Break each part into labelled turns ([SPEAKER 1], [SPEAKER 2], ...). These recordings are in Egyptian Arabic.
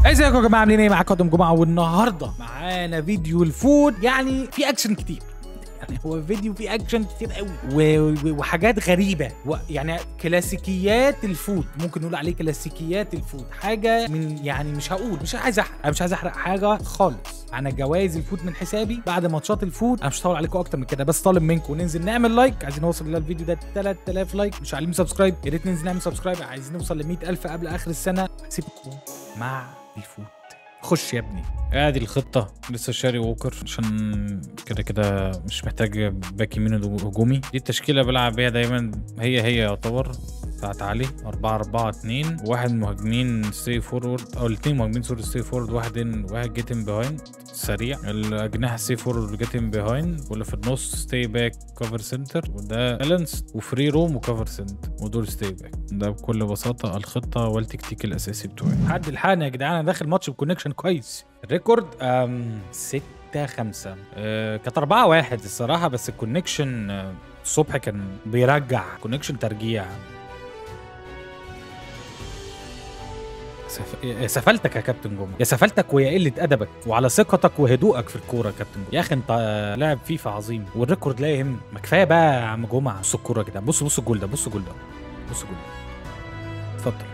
[SPEAKER 1] ازيكم يا جماعه عاملين ايه معاكم ادم جمعه والنهارده معانا فيديو الفود يعني في اكشن كتير يعني هو فيديو فيه اكشن كتير قوي و... و... وحاجات غريبه و... يعني كلاسيكيات الفود ممكن نقول عليه كلاسيكيات الفود حاجه من يعني مش هقول مش عايز احرق انا مش عايز احرق حاجه خالص انا جوائز الفود من حسابي بعد ماتشات الفود انا مش هطول عليكم اكتر من كده بس طالب منكم ننزل نعمل لايك عايزين نوصل للفيديو ده 3000 لايك مش عاملين سبسكرايب يا ريت ننزل نعمل سبسكرايب عايزين نوصل ل 100000 قبل اخر السنه هسيبكم مع الفود خش يا ابني ادي الخطه لسه شاري ووكر عشان كده كده مش محتاج باك يمين هجومي دي التشكيله بلعب بيها دايما هي هي يعتبر بتاعت علي 4 4 2 واحد مهاجمين ستي فورورد او الاثنين مهاجمين سوري ستي فورورد واحد ان واحد جيت ان بيهايند سريع الاجنحه ستي فورورد جيت ان بيهايند واللي في النص ستي باك كفر سنتر وده بالانس وفري روم وكفر سنتر ودول ستي باك ده بكل بساطه الخطه والتكتيك الاساسي بتوعي حد الحقني يا جدعان انا داخل ماتش بكونكشن كويس الريكورد أم 6 5 أه كانت 4 1 الصراحه بس الكونكشن أه الصبح كان بيرجع كونكشن ترجيع سف... يا سفلتك يا كابتن جمعه يا سفلتك ويا قله ادبك وعلى ثقتك وهدوءك في الكوره يا كابتن جمعه يا اخي انت لاعب فيفا عظيم والريكورد لا يهم ما كفايه بقى يا عم جمعه بص الكوره يا جدعان بص بص الجول ده بص الجول ده بص الجول ده اتفضل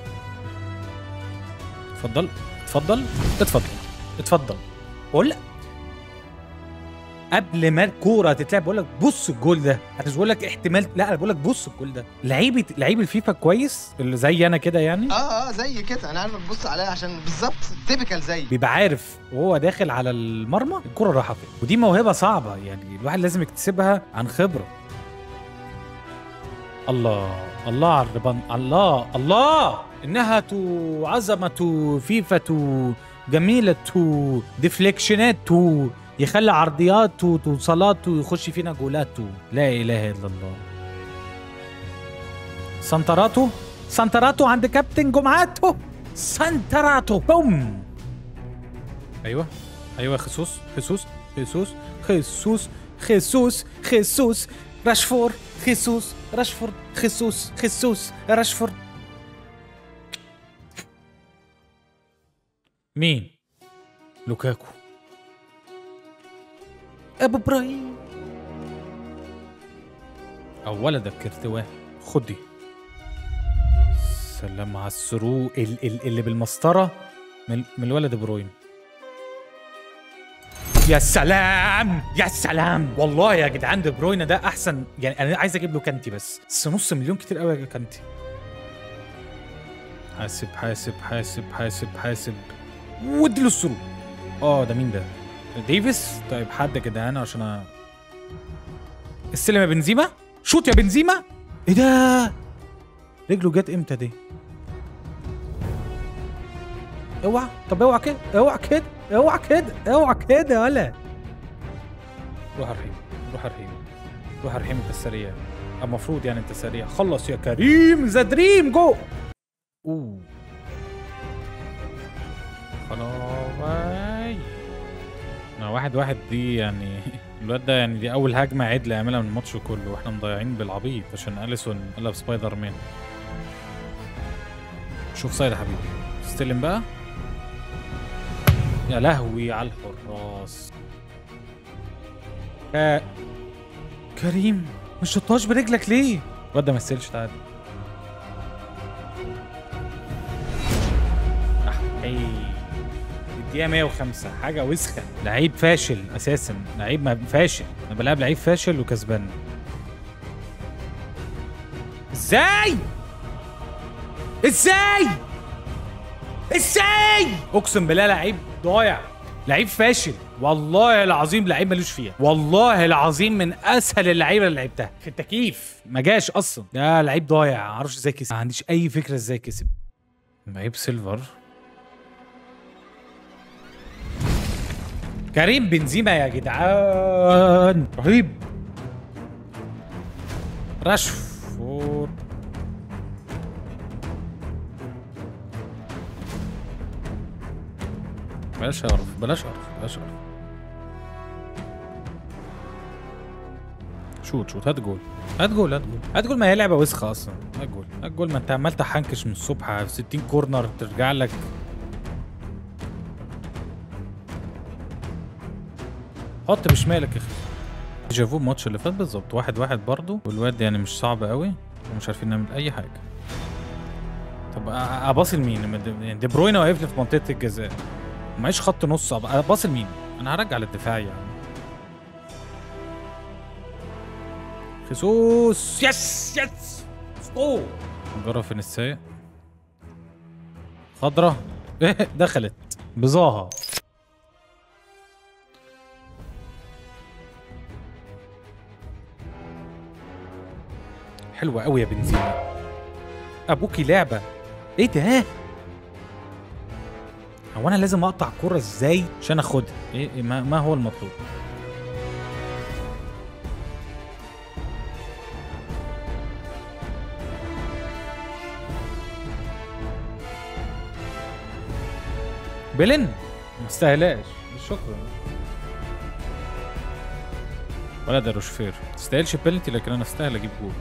[SPEAKER 1] اتفضل اتفضل اتفضل اتفضل بقول لك قبل ما الكوره تتلعب بقول لك بص الجول ده انا مش بقول لك احتمال لا انا بقول لك بص الجول ده لعيبه لعيب الفيفا كويس اللي زي انا كده يعني
[SPEAKER 2] اه اه زي كده انا عارف بتبص عليا عشان بالظبط تيبيكال زي
[SPEAKER 1] بيبقى عارف وهو داخل على المرمى الكوره رايحه فين ودي موهبه صعبه يعني الواحد لازم يكتسبها عن خبره الله الله على الربان الله الله انها تو عظمه فيفا تو جميله تو ديفليكشنات تو يخلي عرضيات تو توصلات ويخش فينا جولات تو لا اله الا الله سنتراتو سنتراتو عند كابتن جمعاتو سنتراتو بوم ايوه ايوه خصوص خصوص خصوص خصوص خصوص خصوص راشفورد خصوص راشفورد خصوص خصوص راشفورد مين لوكاكو ابو ابراهيم او ولدك كرتواه خد دي سلام على السرو ال- ال- اللي بالمسطره من, من الولد ابراهيم يا سلام يا سلام والله يا جدعان دي بروينا ده احسن يعني انا عايز اجيب له كانتي بس بس نص مليون كتير قوي يا كانتي حاسب حاسب حاسب حاسب حاسب ودي له السرو اه ده مين ده ديفيس طيب حد يا جدعان عشان أ- استلم يا بنزيما شوت يا بنزيما ايه ده رجله جت امتى دي اوعى طب اوعى كده اوعى كده اوعى كده اوعى كده يا ولا روح الرحيم روح الرحيم روح الرحيم انت السريع المفروض يعني انت سريع خلص يا كريم ذا دريم جو اوه خلاص انا واحد واحد دي يعني الواد ده يعني دي اول هجمه عدله يعملها من الماتش كله واحنا مضيعين بالعبيط عشان اليسون قلب سبايدر مان شوف سايد يا حبيبي استلم بقى يا لهوي على الحراس آه. كريم مش شطاش برجلك ليه الواد ده ما يستاهلش تعادل احي الدقيقة 105 حاجة وسخة لعيب فاشل أساسا لعيب ما فاشل أنا بلعب لعيب فاشل وكسبان إزاي؟ إزاي؟ إزاي؟ أقسم بالله لعيب ضايع لعيب فاشل والله العظيم لعيب ملوش فيها والله العظيم من اسهل اللعيبه اللي لعبتها في التكييف ما جاش اصلا ده لعيب ضايع معرفش ازاي كسب ما عنديش اي فكره ازاي كسب لعيب سيلفر كريم بنزيما يا جدعان رهيب راشفورد بلاش اعرف بلاش اعرف بلاش اعرف شوت شوت هات جول هات جول هات جول هات جول ما هي لعبه وسخه اصلا هات جول هات جول ما انت عمال تحنكش من الصبح في 60 كورنر ترجع لك حط بشمالك يا اخي جافو الماتش اللي فات بالظبط واحد واحد برضه والواد يعني مش صعب قوي ومش عارفين نعمل اي حاجه طب أ- اباصي لمين يعني دي بروين واقف لي في منطقه الجزاء معيش خط نص أب- اباصي لمين انا هرجع للدفاع يعني خصوص يس يس اوه نجرب في السايق خضرة ايه دخلت بظاهة حلوة قوي يا بنزيما ابوكي لعبة ايه ده هو انا لازم اقطع كرة ازاي عشان اخدها ايه إيه ما, ما هو المطلوب بيلن ما استاهلاش شكرا ولا ده روشفير ما تستاهلش بيلنتي لكن انا استاهل اجيب جول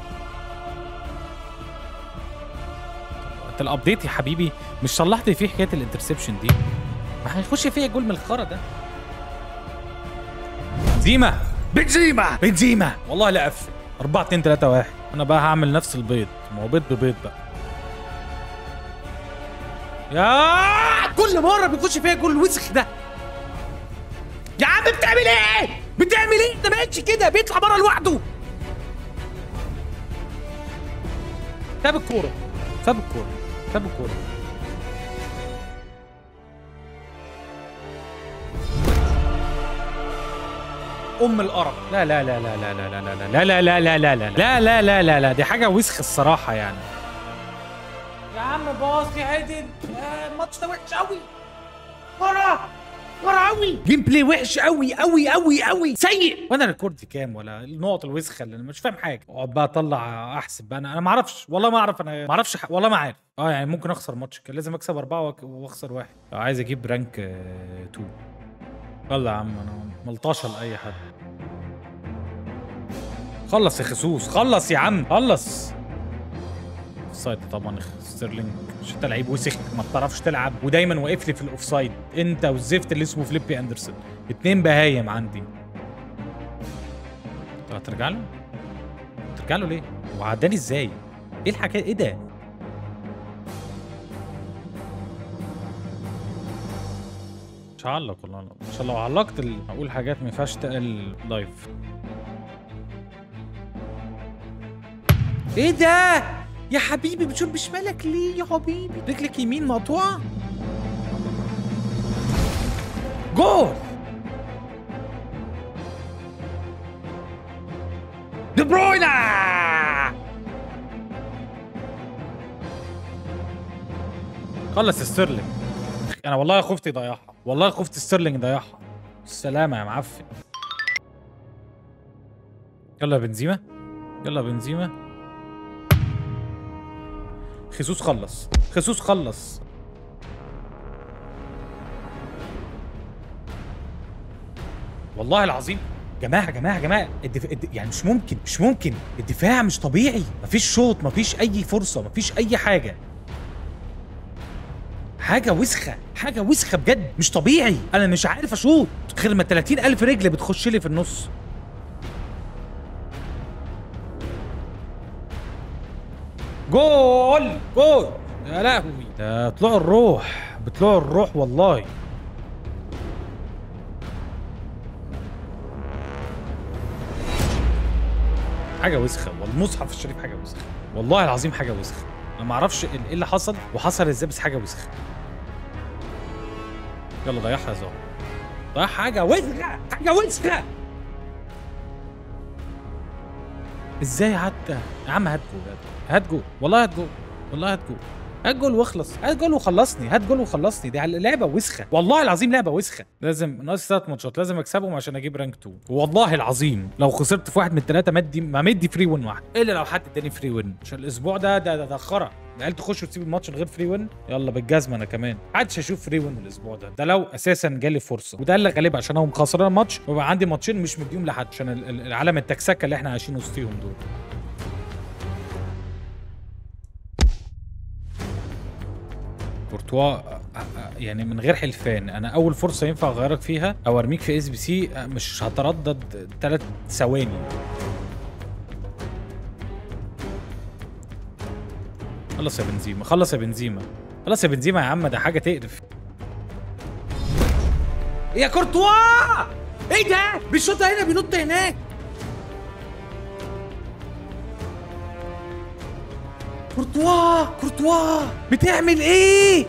[SPEAKER 1] انت الابديت يا حبيبي مش صلحت فيه حكايه الانترسبشن دي ما هيخش فيها جول من الخرا ده بنزيما بنزيما بنزيما والله لا اقفل 4 2 3 1 انا بقى هعمل نفس البيض ما هو بيض ببيض بقى يا كل مره بيخش فيها جول الوسخ ده يا عم بتعمل ايه بتعمل ايه ده ما بقتش كده بيطلع بره لوحده ساب الكوره ساب الكوره ساب الكوره ام القرف لا لا لا لا لا لا لا لا لا لا لا لا لا لا لا لا لا لا دي حاجه وسخ الصراحه يعني يا عم باص يا عدل الماتش ده وحش قوي ورا ورا قوي جيم بلاي وحش قوي قوي قوي قوي سيء وانا ريكوردي كام ولا النقط الوسخه اللي انا مش فاهم حاجه اقعد بقى اطلع احسب بقى انا انا ما اعرفش والله ما اعرف انا ما اعرفش ح- والله ما عارف اه يعني ممكن اخسر ماتش كان لازم اكسب اربعه وأك- واخسر واحد لو عايز اجيب رانك 2 يلا يا عم انا ملطشه لاي حد خلص يا خسوس خلص يا عم خلص اوفسايد طبعا يا أخي. ستيرلينج عشان انت لعيب وسخ ما بتعرفش تلعب ودايما واقف لي في الاوفسايد انت والزفت اللي اسمه فليبي اندرسون اتنين بهايم عندي طب هترجع له؟ ترجع له ليه؟ هو عداني ازاي؟ ايه الحكايه ايه ده؟ مش هعلق والله لا. عشان لو علقت ال- هقول حاجات ما ينفعش تقل لايف ايه ده؟ يا حبيبي بتشوف بشمالك ليه يا حبيبي؟ رجلك يمين مقطوعة؟ جول دي بروينا خلص يا ستيرلينج انا والله خفت يضيعها والله خفت ستيرلينج يضيعها السلامة يا معفن يلا يا بنزيما يلا يا بنزيما خيسوس خلص خيسوس خلص والله العظيم جماعة جماعة جماعة الدف... الد... يعني مش ممكن مش ممكن الدفاع مش طبيعي مفيش شوط مفيش أي فرصة مفيش أي حاجة حاجة وسخة حاجة وسخة بجد مش طبيعي أنا مش عارف أشوط غير ما 30 ألف رجل بتخش لي في النص جول جول يا لهوي ده طلوع الروح بطلوع الروح والله حاجه وسخه والمصحف الشريف حاجه وسخه والله العظيم حاجه وسخه انا ما اعرفش ايه اللي حصل وحصل ازاي بس حاجه وسخه يلا ضيعها يا زهر ضيع حاجه وسخه حاجه وسخه ازاي حتى يا عم هات جول هات جول والله هات جول والله هات جول هات جول واخلص هات جول وخلصني هات جول وخلصني دي لعبه وسخه والله العظيم لعبه وسخه لازم ناقص ثلاث ماتشات لازم اكسبهم عشان اجيب رانك 2 والله العظيم لو خسرت في واحد من الثلاثه مدي ما مدي فري وين واحد الا لو حد اداني فري وين عشان الاسبوع ده ده ده, ده خرا العيال تخش وتسيب الماتش من غير فري وين يلا بالجزمه انا كمان محدش هشوف فري وين الاسبوع ده ده لو اساسا جالي فرصه وده اللي غالبا عشان هم خسران ماتش ويبقى عندي ماتشين مش مديهم لحد عشان ال- ال- العالم التكسكه اللي احنا عايشين وسطيهم دول كورتوا أ- يعني من غير حلفان انا اول فرصه ينفع اغيرك فيها او ارميك في اس بي سي مش هتردد ثلاث ثواني خلص يا بنزيما خلص يا بنزيما خلص يا بنزيما يا عم ده حاجه تقرف يا كورتوا ايه ده بيشوط هنا بينط هناك كورتوا كورتوا بتعمل ايه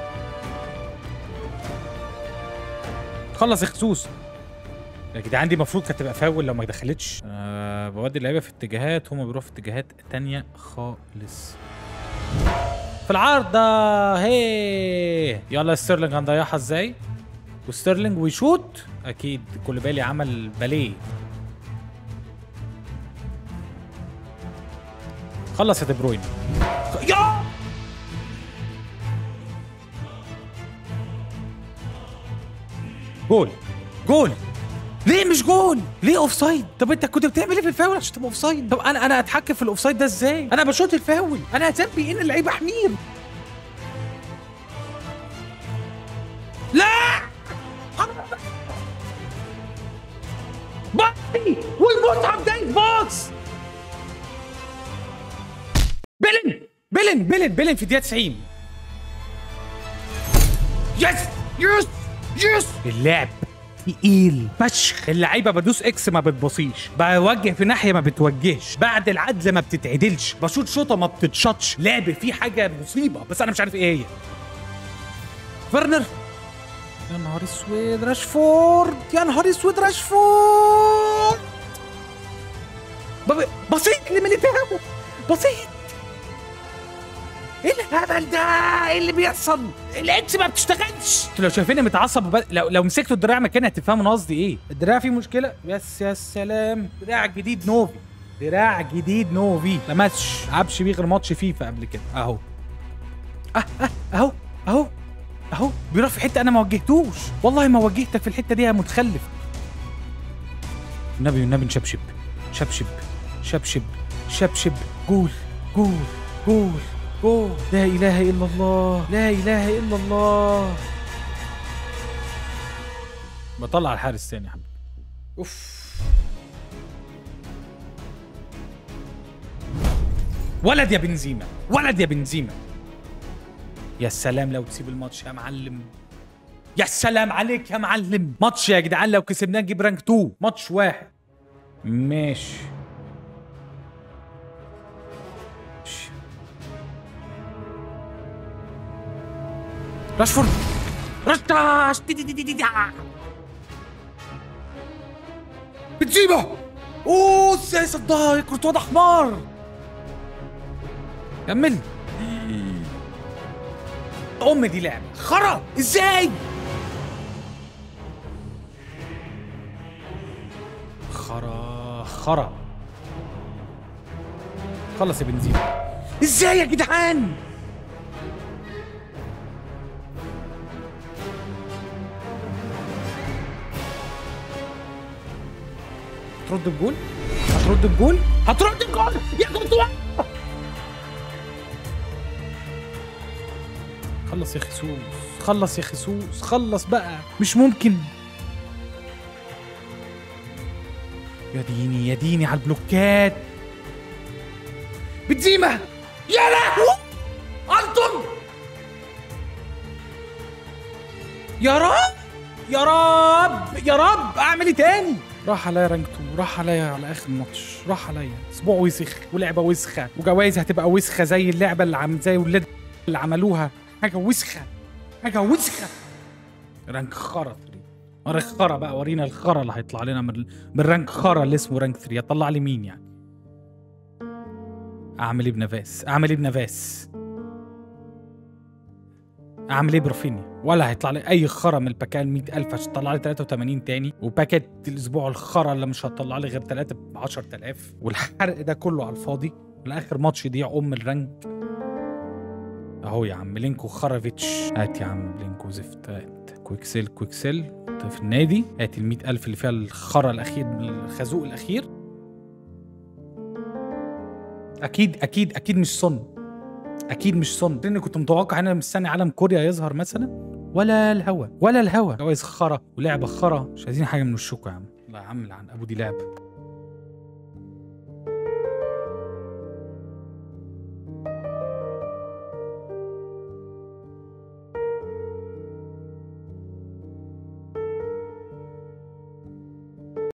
[SPEAKER 1] خلص يا خصوص يا جدعان دي المفروض كانت تبقى فاول لو ما دخلتش أه بودي اللعيبه في اتجاهات هما بيروحوا في اتجاهات تانية خالص في العارضة هي يلا ستيرلينج هنضيعها ازاي وستيرلينج ويشوت اكيد كوليبالي عمل باليه خلص يا دي بروين يا جول جول ليه مش جول؟ ليه اوف سايد؟ طب انت كنت بتعمل ايه في الفاول عشان تبقى اوف سايد؟ طب انا انا اتحكم في الاوف سايد ده ازاي؟ انا بشوط الفاول، انا ذنبي ان اللعيبه حمير. لا! بطي والمتعب ده باص بيلن بيلن بيلن بيلن في الدقيقه 90 يس يس يس اللعب تقيل فشخ اللعيبه بدوس اكس ما بتبصيش بوجه في ناحيه ما بتوجهش بعد العدل ما بتتعدلش بشوط شوطه ما بتتشطش لعب فيه حاجه مصيبه بس انا مش عارف ايه هي فيرنر يا نهار اسود راشفورد يا نهار اسود راشفورد ب- بسيط لميليتاو بسيط ايه الهبل ده؟ ايه اللي بيحصل؟ الاكس ما بتشتغلش انتوا لو شايفيني متعصب وب... لو لو مسكتوا الدراع مكاني هتفهموا انا قصدي ايه؟ الدراع فيه مشكله؟ بس يا سلام دراع جديد نوفي دراع جديد نوفي ما ماتش عبش بيه غير ماتش فيفا قبل كده اهو اه اه اهو اهو اهو بيروح في حته انا ما وجهتوش والله ما وجهتك في الحته دي يا متخلف النبي النبي نشبشب شبشب شبشب شبشب جول جول جول جول لا اله الا الله لا اله الا الله بطلع الحارس تاني يا حبيبي اوف ولد يا بنزيما ولد يا بنزيما يا سلام لو تسيب الماتش يا معلم يا سلام عليك يا معلم ماتش يا جدعان لو كسبناه نجيب رانك 2 ماتش واحد ماشي ماشي. راشفورد رشاش دي دي دي دي دي دي. بنزيما اوه ازاي صدها كورتوا ده حمار كمل ام دي لعبه خرا ازاي خرا خرا خلص يا بنزيما ازاي يا جدعان هترد الجول هترد الجول هترد الجول يا كورتوا خلص يا خسوس خلص يا خسوس خلص بقى مش ممكن يا ديني يا ديني على البلوكات بنزيما يا لهوي انتم يا رب يا رب يا رب اعمل ايه تاني راح عليا رانك 2 راح عليا على اخر ماتش راح عليا اسبوع وسخ ولعبه وسخه وجوائز هتبقى وسخه زي اللعبه اللي عم زي ولاد اللي عملوها حاجه وسخه حاجه وسخه رانك خرا 3 رانك خرا بقى ورينا الخرا اللي هيطلع لنا من من رانك خرا اللي اسمه رانك 3 يطلع لي مين يعني اعمل ايه بنافاس اعمل ايه بنافاس اعمل ايه برافينيا ولا هيطلع لي اي خرا من الباكات 100000 عشان تطلع لي 83 تاني وباكات الاسبوع الخرا اللي مش هتطلع لي غير 3 ب 10000 والحرق ده كله على الفاضي والاخر ماتش يضيع ام الرانك اهو يا عم لينكو خرافيتش هات يا عم لينكو زفت هات كويكسيل كويكسيل في النادي هات ال 100000 اللي فيها الخرا الاخير الخازوق الاخير اكيد اكيد اكيد مش صن اكيد مش صن لاني كنت متوقع ان انا مستني عالم كوريا يظهر مثلا ولا الهوا ولا الهوا جوايز خرا ولعبه خرا مش عايزين حاجه من وشكم يا عم الله يا عم لعن ابو دي لعبه